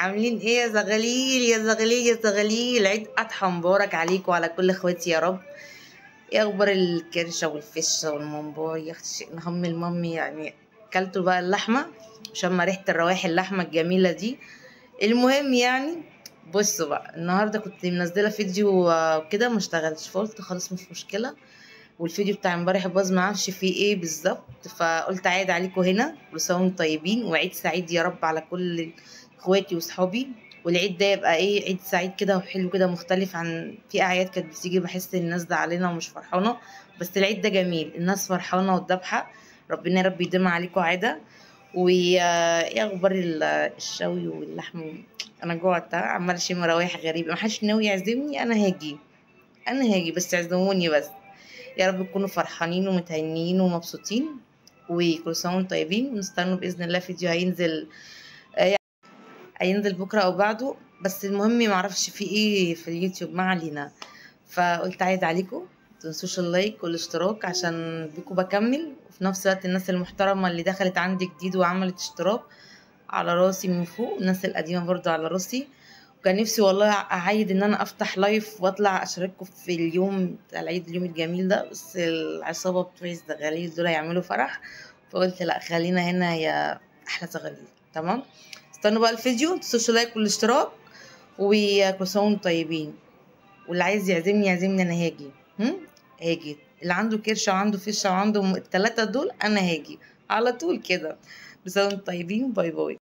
عاملين ايه يا زغاليل يا زغاليل يا زغاليل عيد اضحى مبارك عليكم وعلى كل اخواتي يا رب ايه اخبار الكرشه والفشه والممبار يا اختي شيء نهم المامي يعني كلتوا بقى اللحمه شم ريحه الروايح اللحمه الجميله دي المهم يعني بصوا بقى النهارده كنت منزله فيديو آه، كده ما اشتغلش فقلت خلاص مش مشكله والفيديو بتاع امبارح باظ ما اعرفش فيه ايه بالظبط فقلت عايد عليكم هنا كل سنه وانتم طيبين وعيد سعيد يا رب على كل اخواتي وصحابي والعيد ده يبقى ايه عيد سعيد كده وحلو كده مختلف عن في اعياد كانت بتيجي بحس ان الناس زعلانه ومش فرحانه بس العيد ده جميل الناس فرحانه والذبحه ربنا يا رب يديمها عليكم عاده وايه اخبار ال- الشوي واللحم انا جوعت عمال اشم روايح غريبه محدش ناوي يعزمني انا هاجي انا هاجي بس اعزموني بس يا رب تكونوا فرحانين ومتهنيين ومبسوطين وكل سنه وانتم طيبين ونستنوا باذن الله فيديو هينزل آه، هينزل بكره او بعده بس المهم معرفش في ايه في اليوتيوب ما علينا فقلت عايد عليكم متنسوش اللايك والاشتراك عشان بيكم بكمل وفي نفس الوقت الناس المحترمه اللي دخلت عندي جديد وعملت اشتراك على راسي من فوق الناس القديمه برضو على راسي وكان نفسي والله اعيد ان انا افتح لايف واطلع اشارككم في اليوم بتاع العيد اليوم الجميل ده بس العصابه بتوع الزغاليل دول هيعملوا فرح فقلت لا خلينا هنا يا احلى زغاليل تمام استنوا بقى الفيديو متنسوش اللايك والاشتراك وكل سنه وانتم طيبين واللي عايز يعزمني يعزمني انا هاجي هم؟ هاجي اللي عنده كرشه وعنده فشه وعنده م- التلاته دول انا هاجي على طول كده بس انتم طيبين باي باي